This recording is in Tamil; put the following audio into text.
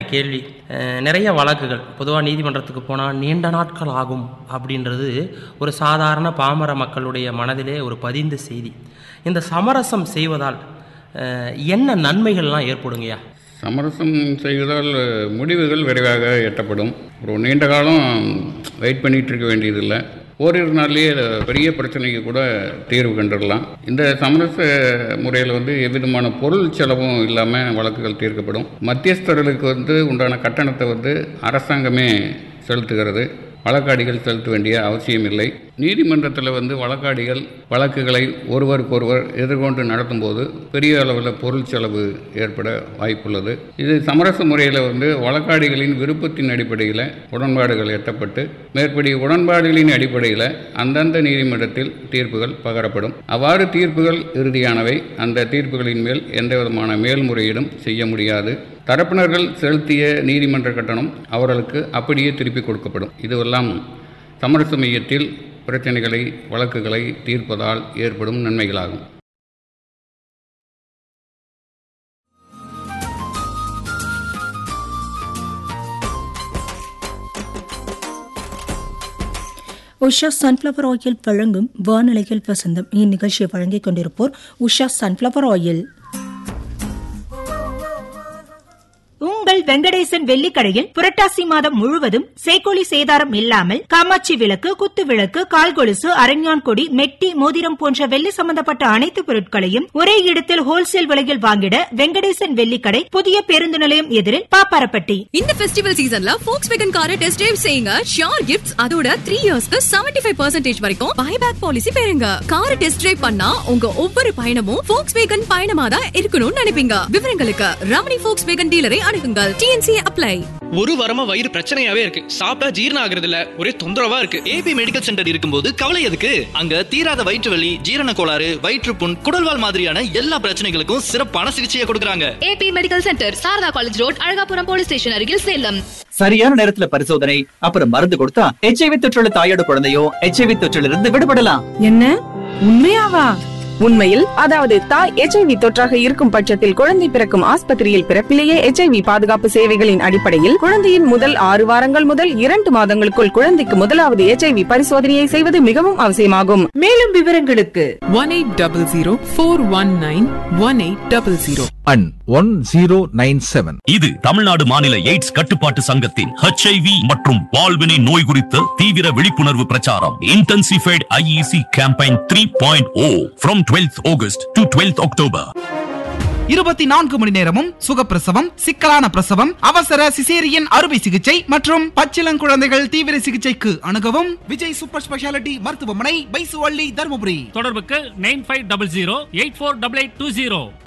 கேள்வி அஹ், நிறைய வழக்குகள் பொதுவாக நீதிமன்றத்துக்கு போனால் நீண்ட நாட்கள் ஆகும் அப்படின்றது ஒரு சாதாரண பாமர மக்களுடைய மனதிலே ஒரு பதிந்த செய்தி இந்த சமரசம் செய்வதால் அஹ், என்ன நன்மைகள்லாம் ஏற்படுங்கய்யா சமரசம் செய்வதால் முடிவுகள் விரைவாக எட்டப்படும் ஒரு நீண்ட காலம் வெயிட் பண்ணிட்டு இருக்க வேண்டியதில்லை ஓரிரு நாள்லேயே பெரிய பிரச்சனைக்கு கூட தீர்வு கண்டுடலாம் இந்த சமரச முறையில் வந்து எவ்விதமான பொருள் செலவும் இல்லாமல் வழக்குகள் தீர்க்கப்படும் மத்தியஸ்தர்களுக்கு வந்து உண்டான கட்டணத்தை வந்து அரசாங்கமே செலுத்துகிறது வழக்காடிகள் செலுத்த வேண்டிய அவசியம் இல்லை நீதிமன்றத்தில் வந்து வழக்காடிகள் வழக்குகளை ஒருவருக்கொருவர் எதிர்கொண்டு நடத்தும்போது பெரிய அளவில் பொருள் செலவு ஏற்பட வாய்ப்புள்ளது இது சமரச முறையில் வந்து வழக்காடிகளின் விருப்பத்தின் அடிப்படையில் உடன்பாடுகள் எட்டப்பட்டு மேற்படி உடன்பாடுகளின் அடிப்படையில் அந்தந்த நீதிமன்றத்தில் தீர்ப்புகள் பகரப்படும் அவ்வாறு தீர்ப்புகள் இறுதியானவை அந்த தீர்ப்புகளின் மேல் எந்தவிதமான மேல்முறையீடும் செய்ய முடியாது தரப்பினர்கள் செலுத்திய நீதிமன்ற கட்டணம் அவர்களுக்கு அப்படியே திருப்பி கொடுக்கப்படும் இதுவெல்லாம் சமரச மையத்தில் பிரச்சனைகளை வழக்குகளை தீர்ப்பதால் ஏற்படும் நன்மைகளாகும் உஷா சன்ஃப்ளவர் ஆயில் வழங்கும் வானிலையில் வசந்தம் இந்நிகழ்ச்சியை வழங்கிக் கொண்டிருப்போர் உஷா சன்ஃப்ளவர் ஆயில் உங்கள் வெங்கடேசன் வெள்ளிக்கடையில் புரட்டாசி மாதம் முழுவதும் சேக்கோலி சேதாரம் இல்லாமல் காமாட்சி விளக்கு குத்து விளக்கு கால்கொலுசு அரஞ்ஞான் கொடி மெட்டி மோதிரம் போன்ற வெள்ளி சம்பந்தப்பட்ட அனைத்து பொருட்களையும் ஒரே இடத்தில் ஹோல்சேல் விலையில் வாங்கிட வெங்கடேசன் வெள்ளிக்கடை புதிய பேருந்து நிலையம் எதிரில் பாப்பாரப்பட்டி இந்த ஃபெஸ்டிவல் சீசன்ல ஃபோக்ஸ் வேகன் காரை டெஸ்ட் டிரைவ் செய்யுங்க ஷியோர் கிஃப்ட்ஸ் அதோட த்ரீ இயர்ஸ்க்கு செவன்டி ஃபைவ் பர்சன்டேஜ் வரைக்கும் பைபேக் பாலிசி பெறுங்க காரை டெஸ்ட் டிரைவ் பண்ணா உங்க ஒவ்வொரு பயணமும் ஃபோக்ஸ் வேகன் பயணமா தான் இருக்கணும்னு நினைப்பீங்க விவரங்களுக்கு ரமணி ஃபோக்ஸ் வேகன் டீலரை அணுகுங்கள் டிஎன்சி அப்ளை ஒரு வாரமா வயிறு பிரச்சனையாவே இருக்கு சாப்பிட்டா ஜீரணம் ஆகுறது இல்ல ஒரே தொந்தரவா இருக்கு ஏபி மெடிக்கல் சென்டர் இருக்கும்போது கவலை எதுக்கு அங்க தீராத வயிற்று வலி ஜீரண கோளாறு வயிற்றுப்புண் குடல்வால் மாதிரியான எல்லா பிரச்சனைகளுக்கும் சிறப்பான சிகிச்சையை கொடுக்கறாங்க AB medical centre Sarada college road Alagapuram police station அருகில் சேலம் சரியான நேரத்துல பரிசோதனை அப்புறம் மருந்து கொடுத்தா எச்ஐவி தொற்றுள்ள தாயோட குழந்தையும் எச்ஐவி தொற்றிலிருந்து இருந்து விடுபடலாம் என்ன உண்மையாவா உண்மையில் அதாவது தாய் எச்ஐவி தொற்றாக இருக்கும் பட்சத்தில் குழந்தை பிறக்கும் ஆஸ்பத்திரியில் பிறப்பிலேயே எச்ஐவி பாதுகாப்பு சேவைகளின் அடிப்படையில் குழந்தையின் முதல் ஆறு வாரங்கள் முதல் இரண்டு மாதங்களுக்குள் குழந்தைக்கு முதலாவது எச்ஐவி பரிசோதனையை செய்வது மிகவும் அவசியமாகும் மேலும் விவரங்களுக்கு one eight double zero four one nine one eight double zero and one zero nine seven இது தமிழ்நாடு மாநில எய்ட்ஸ் கட்டுப்பாட்டு சங்கத்தின் HIV மற்றும் வாழ்வினை நோய் குறித்த தீவிர விழிப்புணர்வு பிரச்சாரம் intensified IEC campaign three point O from twelfth August to twelfth October இருபத்தி நான்கு மணி நேரமும் சுகப்பிரசவம் சிக்கலான பிரசவம் அவசர சிசேரியன் அறுவை சிகிச்சை மற்றும் பச்சிளங்குழந்தைகள் தீவிர சிகிச்சைக்கு அணுகவும் விஜய் சூப்பர் ஸ்பெஷாலிட்டி மருத்துவமனை பைசுவள்ளி தருமபுரி தொடர்புக்கு nine five double zero eight four double eight two zero